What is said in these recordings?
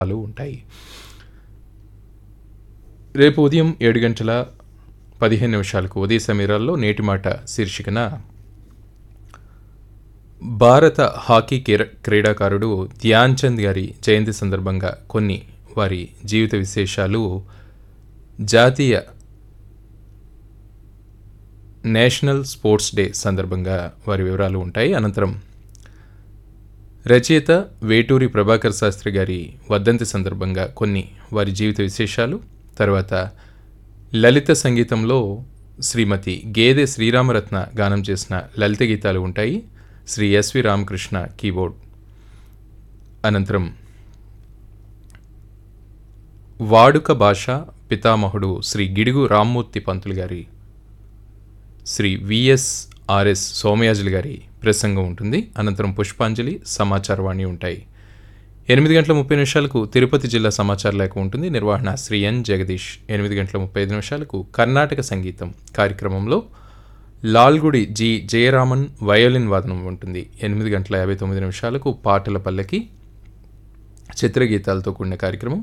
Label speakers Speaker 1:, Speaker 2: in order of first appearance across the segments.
Speaker 1: లు ఉంటాయి రేపు ఉదయం ఏడు గంటల పదిహేను నిమిషాలకు ఉదయ సమీరాల్లో నేటి మాట శీర్షికన భారత హాకీ క్రీడ క్రీడాకారుడు ధ్యాన్ చంద్ గారి జయంతి సందర్భంగా కొన్ని వారి జీవిత విశేషాలు జాతీయ నేషనల్ స్పోర్ట్స్ డే సందర్భంగా వారి వివరాలు ఉంటాయి అనంతరం రచయిత వేటూరి ప్రభాకర్ శాస్త్రి గారి వర్ధంతి సందర్భంగా కొన్ని వారి జీవిత విశేషాలు తర్వాత లలిత సంగీతంలో శ్రీమతి గేదె శ్రీరామరత్న గానం చేసిన లలిత గీతాలు ఉంటాయి శ్రీ ఎస్వి రామకృష్ణ కీబోర్డ్ అనంతరం వాడుక భాష పితామహుడు శ్రీ గిడుగు రామ్మూర్తి పంతులు గారి శ్రీ విఎస్ఆర్ఎస్ సోమయాజులు గారి ప్రసంగం ఉంటుంది అనంతరం పుష్పాంజలి సమాచారవాణి ఉంటాయి ఎనిమిది గంటల ముప్పై నిమిషాలకు తిరుపతి జిల్లా సమాచార లేఖ ఉంటుంది నిర్వహణ శ్రీ ఎన్ జగదీష్ ఎనిమిది గంటల ముప్పై ఐదు నిమిషాలకు కర్ణాటక సంగీతం కార్యక్రమంలో లాల్గుడి జి జయరామన్ వయోలిన్ వాదనం ఉంటుంది ఎనిమిది గంటల యాభై తొమ్మిది నిమిషాలకు పాటల పల్లకి చిత్రగీతాలతో కూడిన కార్యక్రమం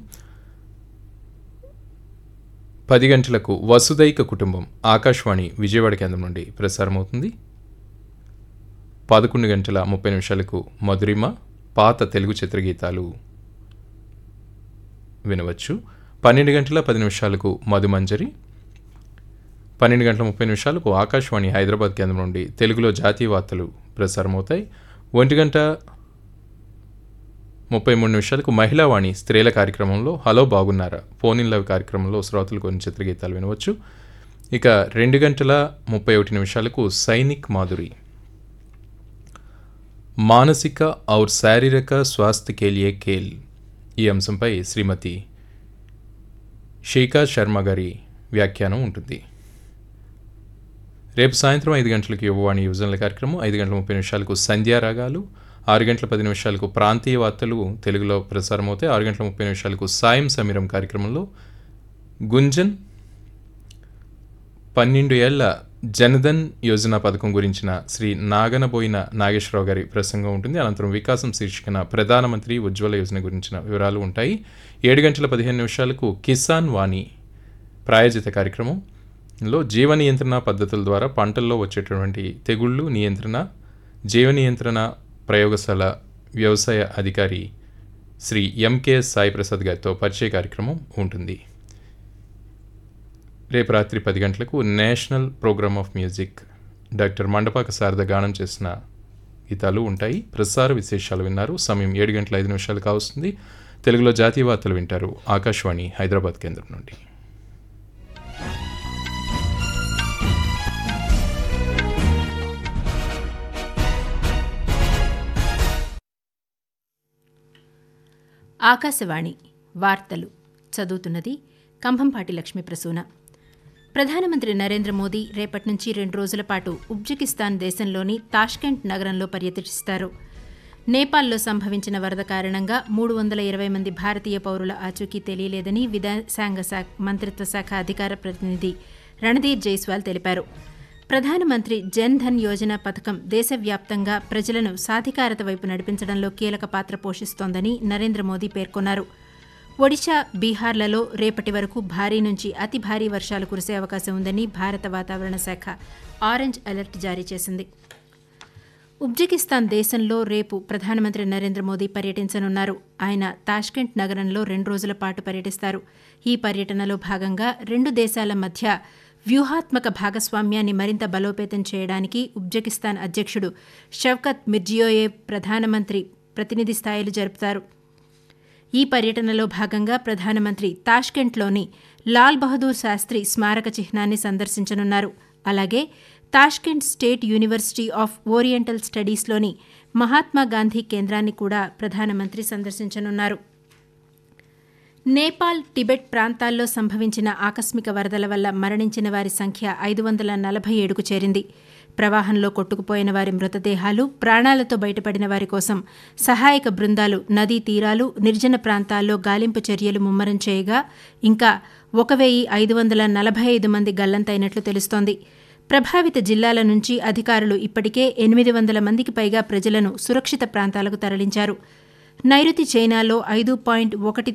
Speaker 1: పది గంటలకు వసుదైక కుటుంబం ఆకాశవాణి విజయవాడ కేంద్రం నుండి ప్రసారమవుతుంది పదకొండు గంటల ముప్పై నిమిషాలకు మధురిమ పాత తెలుగు చిత్రగీతాలు వినవచ్చు పన్నెండు గంటల పది నిమిషాలకు మధుమంజరి పన్నెండు గంటల ముప్పై నిమిషాలకు ఆకాశవాణి హైదరాబాద్ కేంద్రం నుండి తెలుగులో జాతీయ వార్తలు ప్రసారమవుతాయి ఒంటి గంట ముప్పై మూడు నిమిషాలకు మహిళావాణి స్త్రీల కార్యక్రమంలో హలో బాగున్నారా ఫోన్ ఇన్ లవ్ కార్యక్రమంలో శ్రోతలు కొన్ని చిత్రగీతాలు వినవచ్చు ఇక రెండు గంటల ముప్పై ఒకటి నిమిషాలకు సైనిక్ మాధురి మానసిక ఔర్ శారీరక స్వాస్థ్య కేలియే కేల్ ఈ అంశంపై శ్రీమతి షేకా శర్మ గారి వ్యాఖ్యానం ఉంటుంది రేపు సాయంత్రం ఐదు గంటలకు యువవాణి యువజనుల కార్యక్రమం ఐదు గంటల ముప్పై నిమిషాలకు సంధ్యారాగాలు ఆరు గంటల పది నిమిషాలకు ప్రాంతీయ వార్తలు తెలుగులో ప్రసారం అవుతాయి ఆరు గంటల ముప్పై నిమిషాలకు సాయం సమీరం కార్యక్రమంలో గుంజన్ పన్నెండు ఏళ్ల జనధన్ యోజన పథకం గురించిన శ్రీ నాగనబోయిన నాగేశ్వరరావు గారి ప్రసంగం ఉంటుంది అనంతరం వికాసం శీర్షికన ప్రధానమంత్రి ఉజ్వల యోజన గురించిన వివరాలు ఉంటాయి ఏడు గంటల పదిహేను నిమిషాలకు కిసాన్ వాణి ప్రాయోజిత కార్యక్రమంలో జీవ నియంత్రణ పద్ధతుల ద్వారా పంటల్లో వచ్చేటటువంటి తెగుళ్ళు నియంత్రణ జీవ నియంత్రణ ప్రయోగశాల వ్యవసాయ అధికారి శ్రీ ఎంకేఎస్ సాయి ప్రసాద్ గారితో పరిచయ కార్యక్రమం ఉంటుంది రేపు రాత్రి పది గంటలకు national programme of music doctor Mandapaka Sarada గానం చేసిన గీతాలు ఉంటాయి ప్రసార విశేషాలు విన్నారు సమయం ఏడు గంటల ఐదు నిమిషాలు కావస్తుంది తెలుగులో జాతీయ వార్తలు వింటారు ఆకాశవాణి హైదరాబాద్ కేంద్రం నుండి
Speaker 2: ఆకాశవాణి వార్తలు చదువుతున్నది కంభంపాటి లక్ష్మీ ప్రసూన ప్రధానమంత్రి నరేంద్ర మోదీ రేపటి నుంచి రెండు రోజుల పాటు ఉజ్బెకిస్తాన్ దేశంలోని తాష్కెంట్ నగరంలో పర్యటిస్తారు నేపాల్లో సంభవించిన వరద కారణంగా మూడు వందల ఇరవై మంది భారతీయ పౌరుల ఆచూకీ తెలియలేదని విదేశాంగ శాఖ మంత్రిత్వ శాఖ అధికార ప్రతినిధి రణధీర్ జైస్వాల్ తెలిపారు ప్రధానమంత్రి జన్ ధన్ యోజన పథకం దేశవ్యాప్తంగా ప్రజలను సాధికారత వైపు నడిపించడంలో కీలక పాత్ర పోషిస్తోందని నరేంద్ర మోదీ పేర్కొన్నారు ఒడిశా బీహార్లలో రేపటి వరకు భారీ నుంచి అతి భారీ వర్షాలు కురిసే అవకాశం ఉందని భారత వాతావరణ శాఖ ఆరెంజ్ అలర్ట్ జారీ చేసింది ఉజ్బెకిస్తాన్ దేశంలో రేపు ప్రధానమంత్రి నరేంద్ర మోదీ పర్యటించనున్నారు ఆయన తాష్కెంట్ నగరంలో రెండు రోజుల పాటు పర్యటిస్తారు ఈ పర్యటనలో భాగంగా రెండు దేశాల మధ్య వ్యూహాత్మక భాగస్వామ్యాన్ని మరింత బలోపేతం చేయడానికి ఉజ్బెకిస్తాన్ అధ్యక్షుడు షవ్కత్ మిర్జియోయేవ్ ప్రధానమంత్రి ప్రతినిధి స్థాయిలు జరుపుతారు ఈ పర్యటనలో భాగంగా ప్రధానమంత్రి తాష్కెంట్లోని లాల్ బహదూర్ శాస్త్రి స్మారక చిహ్నాన్ని సందర్శించనున్నారు అలాగే Tashkent state university of oriental స్టడీస్లోని మహాత్మా గాంధీ కేంద్రాన్ని కూడా ప్రధానమంత్రి సందర్శించనున్నారు నేపాల్ టిబెట్ ప్రాంతాల్లో సంభవించిన ఆకస్మిక వరదల వల్ల మరణించిన వారి సంఖ్య ఐదు వందల నలభై ఏడుకు చేరింది ప్రవాహంలో కొట్టుకుపోయిన వారి మృతదేహాలు ప్రాణాలతో బయటపడిన వారి కోసం సహాయక బృందాలు నదీ తీరాలు నిర్జన ప్రాంతాల్లో గాలింపు చర్యలు ముమ్మరం చేయగా ఇంకా ఒక వెయ్యి ఐదు వందల నలభై ఐదు మంది గల్లంతైనట్లు తెలుస్తోంది ప్రభావిత జిల్లాల నుంచి అధికారులు ఇప్పటికే ఎనిమిది వందల మందికి పైగా ప్రజలను సురక్షిత ప్రాంతాలకు తరలించారు నైరుతి చైనాలో ఐదు పాయింట్ ఒకటి